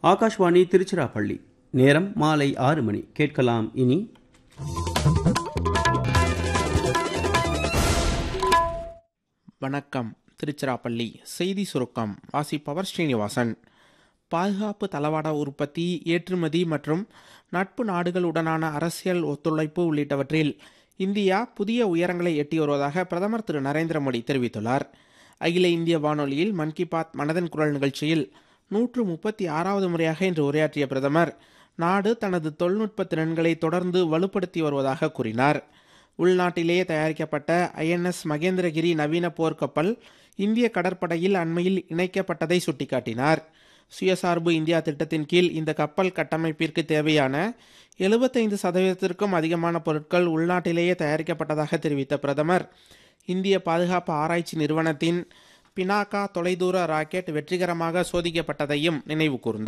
ஆகாஷ்வாணி திருச்சிராப்பள்ளி நேரம் மாலை ஆறு மணி கேட்கலாம் இனி வணக்கம் திருச்சிராப்பள்ளி செய்தி சுருக்கம் வாசிப்பவர் ஸ்ரீனிவாசன் பாதுகாப்பு தளவாட உற்பத்தி ஏற்றுமதி மற்றும் நட்பு நாடுகளுடனான அரசியல் ஒத்துழைப்பு உள்ளிட்டவற்றில் இந்தியா புதிய உயரங்களை எட்டி வருவதாக பிரதமர் திரு நரேந்திர மோடி தெரிவித்துள்ளார் அகில இந்திய வானொலியில் மன் கி பாத் மனதின் குரல் நிகழ்ச்சியில் நூற்று முப்பத்தி ஆறாவது முறையாக இன்று உரையாற்றிய பிரதமர் நாடு தனது தொழில்நுட்ப திறன்களை தொடர்ந்து வலுப்படுத்தி வருவதாக கூறினார் உள்நாட்டிலேயே தயாரிக்கப்பட்ட ஐஎன்எஸ் மகேந்திரகிரி நவீன போர்க்கப்பல் இந்திய கடற்படையில் அண்மையில் இணைக்கப்பட்டதை சுட்டிக்காட்டினார் சுயசார்பு இந்தியா திட்டத்தின் கீழ் இந்த கப்பல் கட்டமைப்பிற்கு தேவையான எழுபத்தைந்து சதவீதத்திற்கும் அதிகமான பொருட்கள் உள்நாட்டிலேயே தயாரிக்கப்பட்டதாக தெரிவித்த பிரதமர் இந்திய பாதுகாப்பு ஆராய்ச்சி நிறுவனத்தின் பினாகா தொலைதூர ராக்கெட் வெற்றிகரமாக சோதிக்கப்பட்டதையும் நினைவு கூர்ந்தார்